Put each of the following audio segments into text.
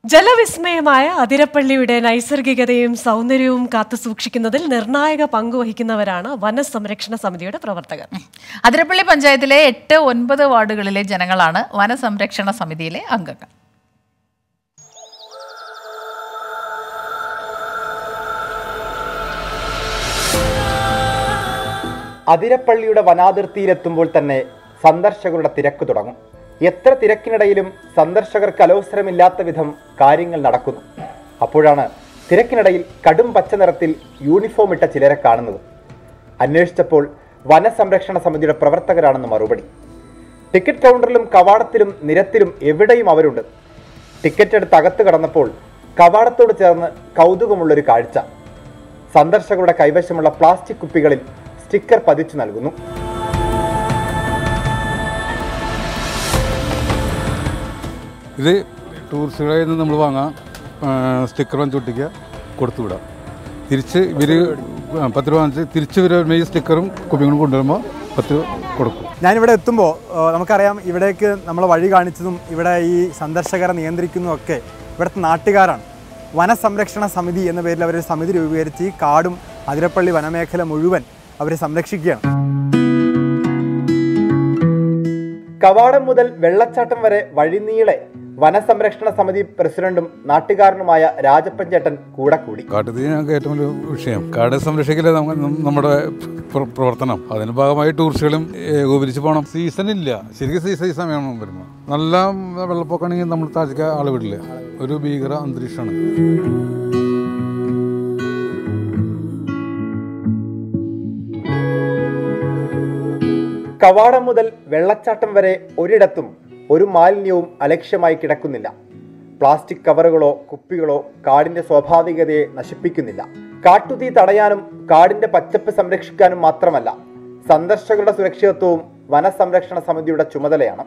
ജലവിസ്മയമായ അതിരപ്പള്ളിയുടെ നൈസർഗികതയും സൗന്ദര്യവും കാത്തു സൂക്ഷിക്കുന്നതിൽ നിർണായക പങ്കുവഹിക്കുന്നവരാണ് വനസംരക്ഷണ സമിതിയുടെ പ്രവർത്തകർ അതിരപ്പള്ളി പഞ്ചായത്തിലെ എട്ട് ഒൻപത് വാർഡുകളിലെ ജനങ്ങളാണ് വനസംരക്ഷണ സമിതിയിലെ അംഗങ്ങൾ അതിരപ്പള്ളിയുടെ വനാതിർത്തിയിലെത്തുമ്പോൾ തന്നെ സന്ദർശകരുടെ തിരക്ക് തുടങ്ങും എത്ര തിരക്കിനിടയിലും സന്ദർശകർക്ക് അലോസരമില്ലാത്ത വിധം കാര്യങ്ങൾ നടക്കുന്നു അപ്പോഴാണ് തിരക്കിനിടയിൽ കടും പച്ച നിറത്തിൽ യൂണിഫോം ഇട്ട ചിലരെ കാണുന്നത് അന്വേഷിച്ചപ്പോൾ വനസംരക്ഷണ സമിതിയുടെ പ്രവർത്തകരാണെന്ന് മറുപടി ടിക്കറ്റ് കൗണ്ടറിലും കവാടത്തിലും നിരത്തിലും എവിടെയും അവരുണ്ട് ടിക്കറ്റ് എടുത്ത് അകത്ത് കടന്നപ്പോൾ കവാടത്തോട് ചേർന്ന് കൗതുകമുള്ളൊരു കാഴ്ച സന്ദർശകരുടെ കൈവശമുള്ള പ്ലാസ്റ്റിക് കുപ്പികളിൽ സ്റ്റിക്കർ പതിച്ചു നൽകുന്നു ഇത് ടൂറിസ്റ്റുകളിൽ നിന്ന് നമ്മൾ വാങ്ങാം സ്റ്റിക്കർ വാങ്ങിച്ച് ഒട്ടിക്കുക കൊടുത്തു വിടാം തിരിച്ച് ഇവർ പത്ത് രൂപ വാങ്ങിച്ച് തിരിച്ച് ഇവർ ഈ സ്റ്റിക്കറും കുപ്പികളും കൊണ്ടുവരുമ്പോൾ പത്ത് രൂപ കൊടുക്കും ഞാനിവിടെ എത്തുമ്പോൾ നമുക്കറിയാം ഇവിടേക്ക് നമ്മൾ വഴി കാണിച്ചതും ഇവിടെ ഈ സന്ദർശകരെ നിയന്ത്രിക്കുന്നതും ഇവിടുത്തെ നാട്ടുകാരാണ് വനസംരക്ഷണ സമിതി എന്ന പേരിൽ അവർ സമിതി രൂപീകരിച്ച് ഈ കാടും അതിരപ്പള്ളി വനമേഖല മുഴുവൻ അവർ സംരക്ഷിക്കുകയാണ് കവാടം മുതൽ വെള്ളച്ചാട്ടം വരെ വഴിനീളെ വനസംരക്ഷണ സമിതി പ്രസിഡന്റും നാട്ടുകാരനുമായ രാജപ്പൻ ചേട്ടൻ കൂടെ കൂടി കാട്ടുതീ ഞങ്ങൾക്ക് ഏറ്റവും വലിയ വിഷയം കാട് സംരക്ഷിക്കലേ നമ്മ- നം- നമ്മുടെ പ്ര- പ്രവർത്തനം അതിന്റെ ഭാഗമായി ടൂറിസ്റ്റുകളും ഏകോപിച്ച് പോകണം സീസൺ ഇല്ല ശരിക്കും സീസൺ ഈ സമയമാണ് വരുമ്പോൾ നല്ല വെള്ളപ്പൊക്കമാണെങ്കിൽ നമ്മൾ താഴ്ചക്ക് ആള് വിടില്ല ഒരു ഭീകര അന്തരീക്ഷമാണ് കവാടം മുതൽ വെള്ളച്ചാട്ടം വരെ ഒരിടത്തും ഒരു മാലിന്യവും അലക്ഷ്യമായി കിടക്കുന്നില്ല പ്ലാസ്റ്റിക് കവറുകളോ കുപ്പികളോ കാടിന്റെ സ്വാഭാവികതയെ നശിപ്പിക്കുന്നില്ല കാട്ടുതീ തടയാനും കാടിന്റെ പച്ചപ്പ് സംരക്ഷിക്കാനും മാത്രമല്ല സന്ദർശകരുടെ സുരക്ഷിതത്വവും വനസംരക്ഷണ സമിതിയുടെ ചുമതലയാണ്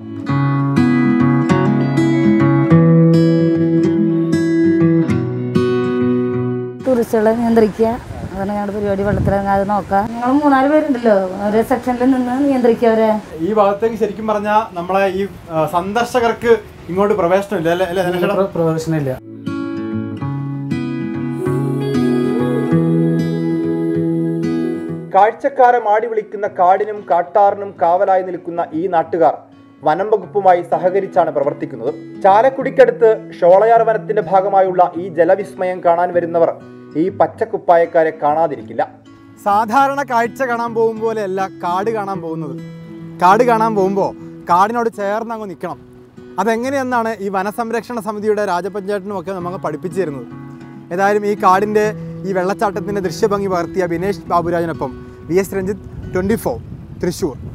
ടൂറിസ്റ്റുകളെ നിയന്ത്രിക്കുക അതാണ് ഞങ്ങളുടെ പരിപാടി വെള്ളത്തിലിറങ്ങാതെ നോക്കുക ഞങ്ങൾ മൂന്നാല് പേരുണ്ടല്ലോ ഓരോ സെക്ഷനിൽ നിന്ന് നിയന്ത്രിക്കുക അവരെ ഈ ഭാഗത്തേക്ക് ശരിക്കും പറഞ്ഞാൽ നമ്മളെ ഈ ആ, സന്ദർശകർക്ക് ഇങ്ങോട്ട് പ്രവേശനമില്ല അല്ലേ അല്ലേ ധനേഷേട്ടാ? പ്രവേശനമില്ല കാഴ്ചക്കാരെ മാടി വിളിക്കുന്ന കാടിനും കാട്ടാറിനും കാവലായി നിൽക്കുന്ന ഈ നാട്ടുകാർ വനം വകുപ്പുമായി സഹകരിച്ചാണ് പ്രവർത്തിക്കുന്നത് ചാലക്കുടിക്കടുത്ത് ഷോളയാർ വനത്തിന്റെ ഭാഗമായുള്ള ഈ ജലവിസ്മയം കാണാൻ വരുന്നവർ ഈ പച്ചക്കുപ്പായക്കാരെ കാണാതിരിക്കില്ല സാധാരണ കാഴ്ച കാണാൻ പോകും പോലെയല്ല കാട് കാണാൻ പോകുന്നത് കാട് കാണാൻ പോകുമ്പോൾ കാടിനോട് ചേർന്ന് അങ്ങ് നിൽക്കണം അതെങ്ങനെയെന്നാണ് ഈ വനസംരക്ഷണ സമിതിയുടെ രാജപഞ്ചായത്തിനും ഒക്കെ നമുക്ക് പഠിപ്പിച്ചു തരുന്നത് ഏതായാലും ഈ കാടിൻ്റെ ഈ വെള്ളച്ചാട്ടത്തിൻ്റെ ദൃശ്യഭംഗി പകർത്തിയ ബിനേഷ് ബാബുരാജിനൊപ്പം V S Ranjith twenty four Thrissur